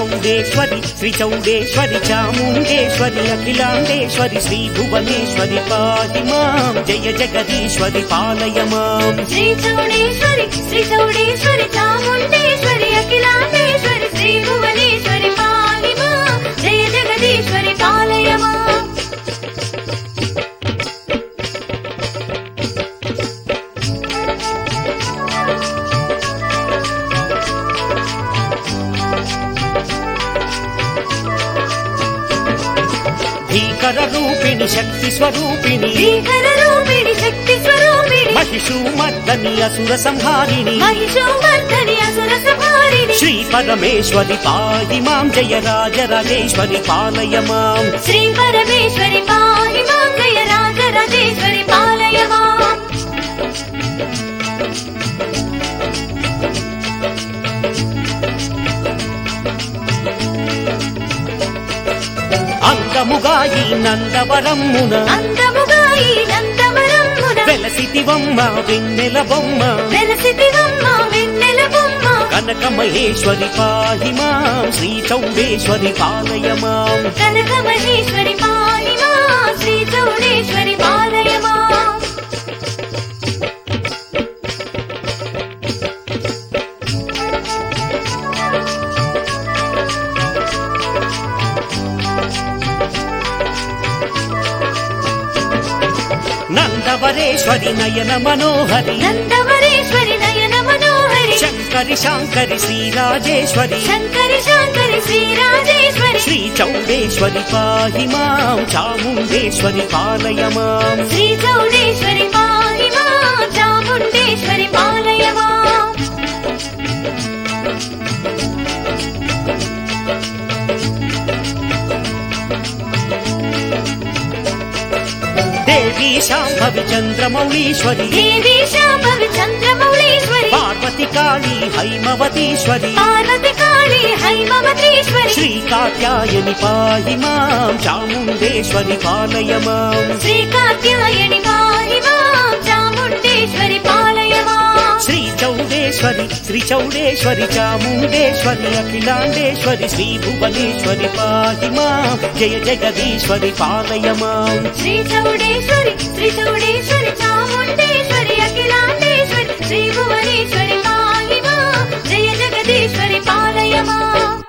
చౌడేశ్వరి శ్రీ చౌడేశ్వరి చాముండేశ్వరి అఖిలాండేశ్వరి శ్రీ భువనేశ్వరి పాది మాం జయ జగదీశ్వరి పాలయ మాం శ్రీ చౌడేశ్వరి శ్రీ చౌడేశ్వరి చాముండేశ్వరి అఖిలాండేశ్వరి శ్రీ భువనేశ్వరి పాలిమా జయ జగదీశ్వరి పాలయమా భీకర రూపిణి శక్తి స్వరూపిణి భీకర రూపిణి శక్తి స్వరూపిణి మహిషు మర్దని అసుర సంహారిణి మహిషోవర్ధని అసుర సంహారిణి శ్రీ పరమేశ్వరి పాయి మాం జయ రాజరాజేశ్వరి పాలయ మాం శ్రీ పరమేశ్వరి పాహి మాం జయ రాజరాజేశ్వరి పాలయమా అంగముగా ఈ నందవరమ్మున అందముగా ఈ నందవరమ్మున వెలసితివమ్మ వెన్నెల బొమ్మ వెలసితివమ్మ వెన్నెల బొమ్మ కనక మహేశ్వరి పాహి మాం శ్రీ చౌడేశ్వరి పాలయ మాం కనక మహేశ్వరి పాలిమా శ్రీ చౌడేశ్వరి పాలయమా నందవరేశ్వరి నయన మనోహరి నందవరేశ్వరి నయన మనోహరి శంకరి శాంకరి శ్రీరాజేశ్వరి శంకరి శాంకరి శ్రీరాజేశ్వరి శ్రీ చౌడేశ్వరి పాహి మాం చాముండేశ్వరి పాలయ మాం శ్రీ చౌడేశ్వరి పాలిమా చాముండేశ్వరి పాలయమా దేవి శాంభవి చంద్రమౌళీశ్వరి దేవి శాంభవి చంద్రమౌళీశ్వరి పార్వతి కాళీ హైమవతీశ్వరి పార్వతి కాళీ హైమవతీశ్వరి శ్రీ కాత్యాయని పాహి మాం చాముండేశ్వరి పాలయ మాం శ్రీ కాత్యాయని పాలిమా చాముండేశ్వరి పాలయమా శ్రీ చౌడేశ్వరి శ్రీ చౌడేశ్వరి చాముండేశ్వరి అఖిలాండేశ్వరి శ్రీ భువనేశ్వరి పాహి మాం జయ జగదీశ్వరి పాలయ మాం శ్రీ చౌడేశ్వరి శ్రీ చౌడేశ్వరి చాముండేశ్వరి అఖిలాండేశ్వరి శ్రీ భువనేశ్వరి పాలిమా జయ జగదీశ్వరి పాలయమా